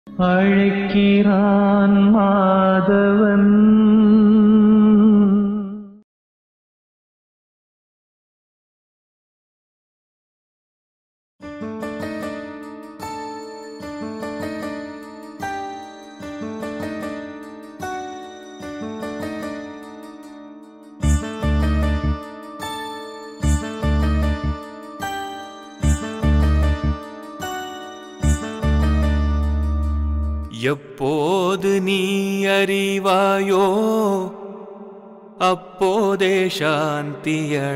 அழைக்கிறான் மாதவன் எப்போது நீ அறிவாயோ அப்போதே சாந்தி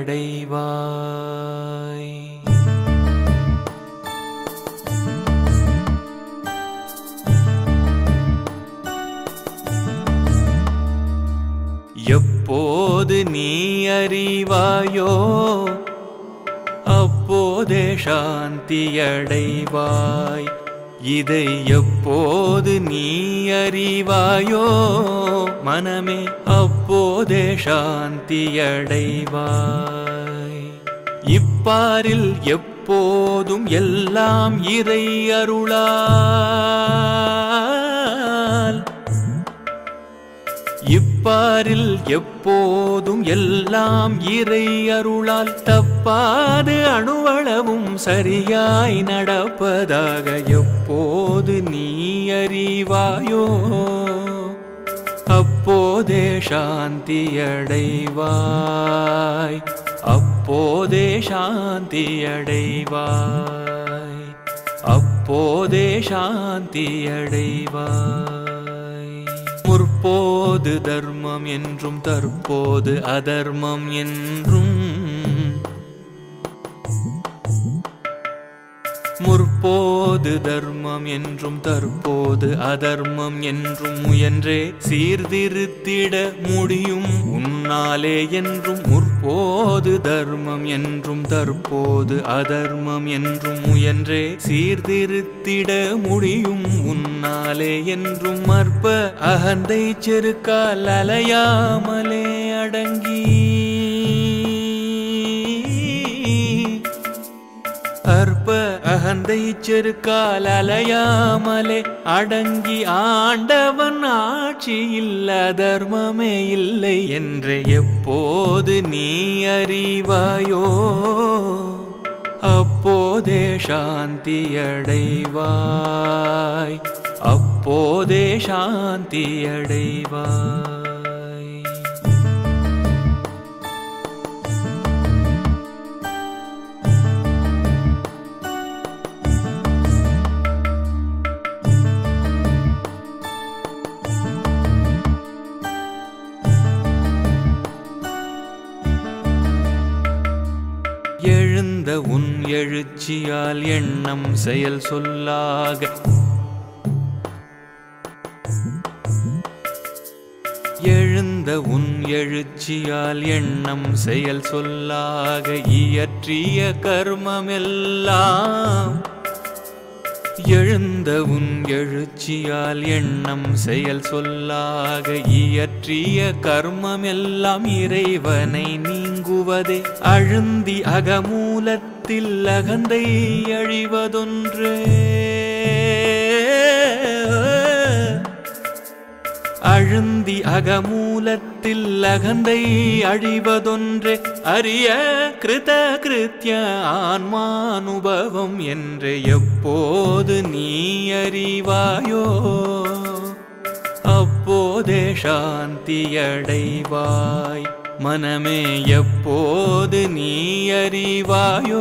அடைவாய் எப்போது நீ அறிவாயோ அப்போதே சாந்தி அடைவாய் இதை எப்போது நீ அறிவாயோ மனமே அப்போதே சாந்தி அடைவாய் இப்பாரில் எப்போதும் எல்லாம் இறை அருளால் இப்பாரில் எப்போதும் எல்லாம் இறை அருளால் தப்பாது அணுவளவும் சரியாய் நடப்பதாக எப்போது நீ அறிவாயோ அப்போதே சாந்தி அடைவாய் அப்போதே சாந்தி அடைவாய் அப்போதே சாந்தி அடைவாய் முற்போது தர்மம் என்றும் தற்போது அதர்மம் என்றும் முற்போது தர்மம் என்றும் தற்போது அதர்மம் என்றும் முயன்றே சீர்திருத்திட முடியும் உன்னாலே என்றும் முற்போது தர்மம் என்றும் தற்போது அதர்மம் என்றும் முயன்றே சீர்திருத்திட முடியும் உன்னாலே என்றும் மற்ப அகந்தை செருக்கால் அலையாமலே அடங்கி அற்ப அகந்தை செருக்கால் அலையாமலே அடங்கி ஆண்டவன் ஆட்சியில் அதர்மமே இல்லை என்று எப்போது நீ அறிவாயோ அப்போதே சாந்தி அடைவாய் அப்போதே சாந்தி அடைவாய் எழுந்த உன் எழுச்சியால் எண்ணம் செயல் சொல்லாக எழுந்த உன் எழுச்சியால் எண்ணம் செயல் சொல்லாக இயற்றிய கர்மமெல்லாம் எழுந்த உன் எழுச்சியால் எண்ணம் செயல் சொல்லாக இயற்றிய கர்மமெல்லாம் இறைவனை நீங்குவதே அழுந்தி அகமூலத்தில் அகந்தை அழிவதொன்றே அழுந்தி அகமூலத்தில் அகந்தை அழிவதொன்றே அரிய கிருத கிருத்திய ஆன்மானுபவம் என்று எப்போது நீ அறிவாயோ அப்போதே சாந்தி அடைவாய் மனமே எப்போது நீ அறிவாயோ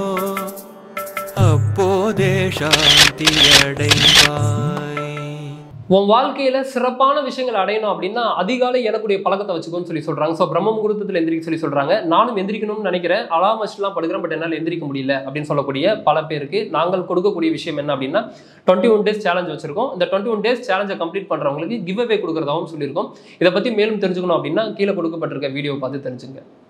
அப்போதே சாந்தி அடைவாய் உன் வாழ்க்கையில சிறப்பான விஷயங்கள் அடையணும் அப்படின்னா அதிகாலை எழக்கூடிய பழக்கத்தை வச்சுக்கோன்னு சொல்லி சொல்றாங்க ஸோ பிரம்ம முகூர்த்தத்தில் எந்திரிக்க சொல்லி சொல்றாங்க நானும் எந்திரிக்கணும்னு நினைக்கிறேன் அலாம் வச்சுலாம் படுக்கிறேன் பட் என்னால் எந்திரிக்க முடியல அப்படின்னு சொல்லக்கூடிய பல பேருக்கு நாங்கள் கொடுக்கக்கூடிய விஷயம் என்ன அப்படின்னா டுவெண்ட்டி ஒன் டேஸ் சேலஞ்ச் வச்சிருக்கோம் இந்த டுவெண்ட்டி ஒன் டேஸ் சேலஞ்சை கம்ப்ளீட் பண்றவங்களுக்கு கிவ் அவே கொடுக்குறதாவும் சொல்லியிருக்கோம் இதை பத்தி மேலும் தெரிஞ்சுக்கணும் அப்படின்னா கீழே கொடுக்கப்பட்டிருக்க வீடியோ பார்த்து தெரிஞ்சுங்க